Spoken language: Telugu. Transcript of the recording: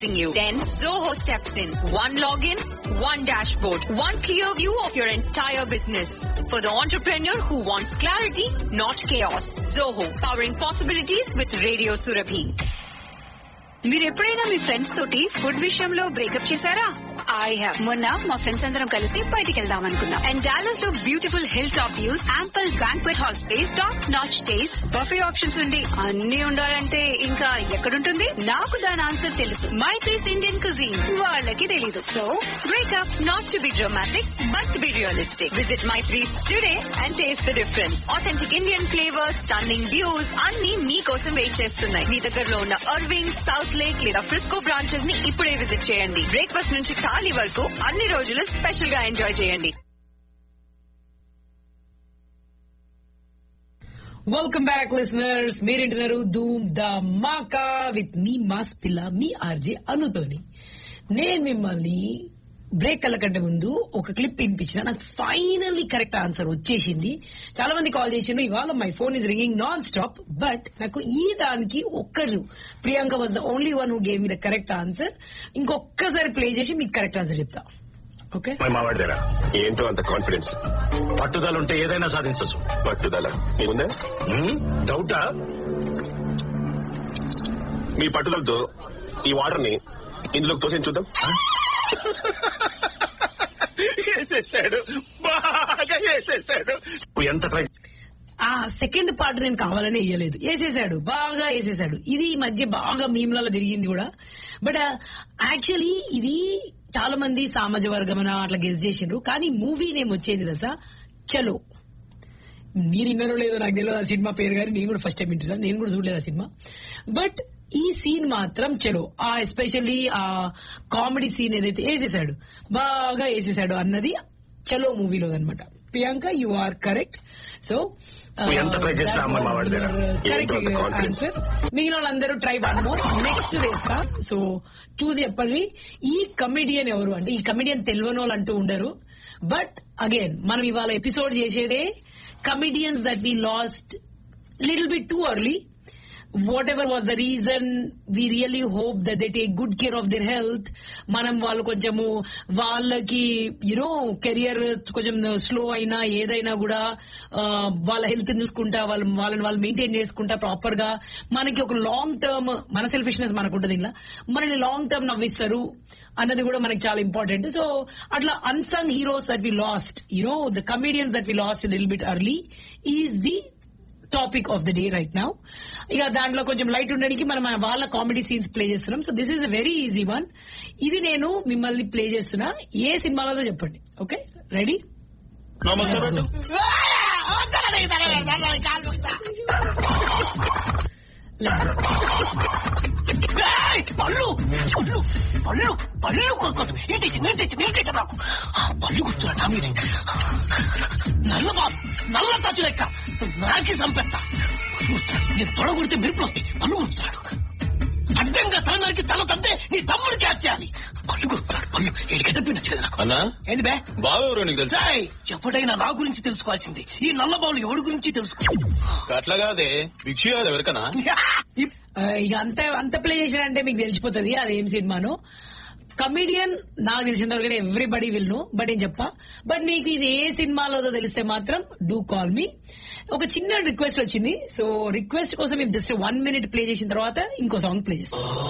you. Then Zoho steps in. One login, one dashboard, one clear view of your entire business. For the entrepreneur who wants clarity, not chaos. Zoho, powering possibilities with Radio Surabhi. మీరు ఎప్పుడైనా మీ ఫ్రెండ్స్ తోటి ఫుడ్ విషయంలో బ్రేకప్ చేశారా ఐ హావ్ మొన్న మా ఫ్రెండ్స్ అందరం కలిసి బయటికి వెళ్దాం అనుకున్నాం అండ్ డాలస్ లో beautiful hill top views ample banquet hall space top notch taste buffet options ఉండి అన్ని ఉండాలంటే ఇంకా ఎక్కడుంటుంది నాకు దాని ఆన్సర్ తెలుసు మై త్రీస్ ఇండియన్ కుజీన్ వాళ్ళకి తెలీదు so Breakup not to be dramatic, but to be realistic. Visit My Threes today and taste the difference. Authentic Indian flavors, stunning views, అన్ని మీకోసం వెయిట్ చేస్తున్నాయి మీ దగ్గరలో ఉన్న అర్వింగ్ సౌత్ లేక్ లేదా ఫ్రిస్కో బ్రాంచెస్ ని ఇప్పుడే విజిట్ చేయండి బ్రేక్ఫాస్ట్ నుంచి ఖాళీ వరకు అన్ని రోజులు స్పెషల్ గా ఎంజాయ్ చేయండి వెల్కమ్ బ్యాక్ లిసనర్స్ మీరింటున్నారు ధూమ్ ద మాకా విత్ మీ మాస్ పిల్ల మీ ఆర్జే అనుతోని నేను మిమ్మల్ని బ్రేక్ కంటే ముందు ఒక క్లిప్ వినిపించిన నాకు ఫైనల్లీ కరెక్ట్ ఆన్సర్ వచ్చేసింది చాలా మంది కాల్ చేసిండ్రు ఇవాళ my phone is ringing non stop but నాకు ఈ దానికి ఒక్కరు Priyanka was the only one who gave me the correct answer ఇంకొక్కసారి ప్లే చేసి మీకు కరెక్ట్ ఆన్సర్ చెప్తా ఓకే మా వాడిదేరా ఏంటో అంత కాన్ఫిడెన్స్ పట్టుదల ఉంటే ఏదైనా సాధించచ్చు పట్టుదల నీకుందా డౌటా మీ పట్టుదలతో ఈ వాటర్ ని ఇందులోకి తోసేసి చూద్దాం వేసేసాడు బాగా వేసేసాడు నువ్వు ఎంత ట్రై ఆ సెకండ్ పార్ట్ నేను కావాలని వేయలేదు వేసేసాడు బాగా వేసేసాడు ఇది ఈ మధ్య బాగా మీమ్లలో తిరిగింది కూడా బట్ యాక్చువల్లీ ఇది చాలా మంది సామాజ వర్గమన అట్లా గెస్ చేసిండ్రు కానీ మూవీ నేమ్ వచ్చేది తెలుసా చలో మీరు విన్నారో లేదో నాకు తెలియదు ఆ సినిమా పేరు కానీ నేను కూడా ఫస్ట్ టైం వింటున్నా నేను కూడా చూడలేదు ఆ సినిమా బట్ ఈ సీన్ మాత్రం చలో ఆ ఎస్పెషల్లీ ఆ కామెడీ సీన్ ఏదైతే వేసేసాడు బాగా వేసేసాడు అన్నది చలో మూవీలో అనమాట Priyanka you are correct so నువ్వు ఎంత try చేసినా అమ్మ మా వాడి దగ్గర. కరెక్ట్ ఏంటో అంత confidence. ఆన్సర్ మిగిలిన వాళ్ళందరూ ట్రై వన్ మోర్ నెక్స్ట్ వేస్తా సో చూసి చెప్పండి ఈ కమెడియన్ ఎవరు అంటే ఈ కమెడియన్ తెలియని వాళ్ళు అంటూ ఉండరు బట్ అగైన్ మనం ఇవాళ ఎపిసోడ్ చేసేదే comedians that we lost little bit too early whatever was the reason we really hope that they take good care of their health మనం వాళ్ళు కొంచెము వాళ్ళకి యునో కెరియర్ కొంచెం స్లో అయినా ఏదైనా కూడా ఆ, వాళ్ళ హెల్త్ చూసుకుంటా వాళ్ళ వాళ్ళని వాళ్ళు మెయింటైన్ చేసుకుంటా ప్రాపర్ గా మనకి ఒక లాంగ్ టర్మ్ మన సెల్ఫిష్నెస్ మనకు ఉంటుంది ఇలా మనని లాంగ్ టర్మ్ నవ్విస్తారు అన్నది కూడా మనకి చాలా ఇంపార్టెంట్ సో అట్లా unsung heroes that we lost you know the comedians that we lost లిల్ bit early is the topic of the day right now ఇక దాంట్లో కొంచెం లైట్ ఉండడానికి మనం వాళ్ళ కామెడీ సీన్స్ ప్లే చేస్తున్నాం so this is a very easy one ఇది నేను మిమ్మల్ని ప్లే చేస్తున్నా ఏ సినిమాలో చెప్పండి ఓకే రెడీ నమస్తే పెట్టు పళ్ళు పళ్ళు పళ్ళు పళ్ళు కొనుక్కోదు ఏంటి ఏంటి ఏంటి నాకు పళ్ళు గుర్తున్నా నా మీద నల్ల బాబు నల్ల తచ్చు లెక్క నాకి చంపేస్తా పళ్ళు గుర్తున్నాడు. నేను తొడగొడితే మెరుపులు వస్తాయి పళ్ళు గుర్తున్నాడు అడ్డంగా తల నరికి తల తంతే నీ తమ్ముడు క్యాచ్ చేయాలి పళ్ళు గుర్తున్నాడు పళ్ళు ఏడికి తప్పి నచ్చలేదు నాకు అన్నా ఏంది బే బావెవరో నీకు తెలుసా ఏయ్, ఎవడైనా నా గురించి తెలుసుకోవాల్సింది ఈ నల్ల బాబులు ఎవడి గురించి తెలుసుకో అట్లా కాదే భిక్షు కాదు ఎవరికనా ఈ- ఆ, ఇక అంత అంత ప్లే చేసినంటే మీకు తెలిసిపోతుంది అది ఏం సినిమానో కమిడియన్ నాకు తెలిసిన వరకు ఎవ్రీబడి విల్ నో బట్ ఏం చెప్పా బట్ మీకు ఇది ఏ సినిమాలో తెలిస్తే మాత్రం డూ కాల్ మీ ఒక చిన్న రిక్వెస్ట్ వచ్చింది సో రిక్వెస్ట్ కోసం జస్ట్ వన్ మినిట్ ప్లే చేసిన తర్వాత ఇంకో సాంగ్ ప్లే చేస్తాం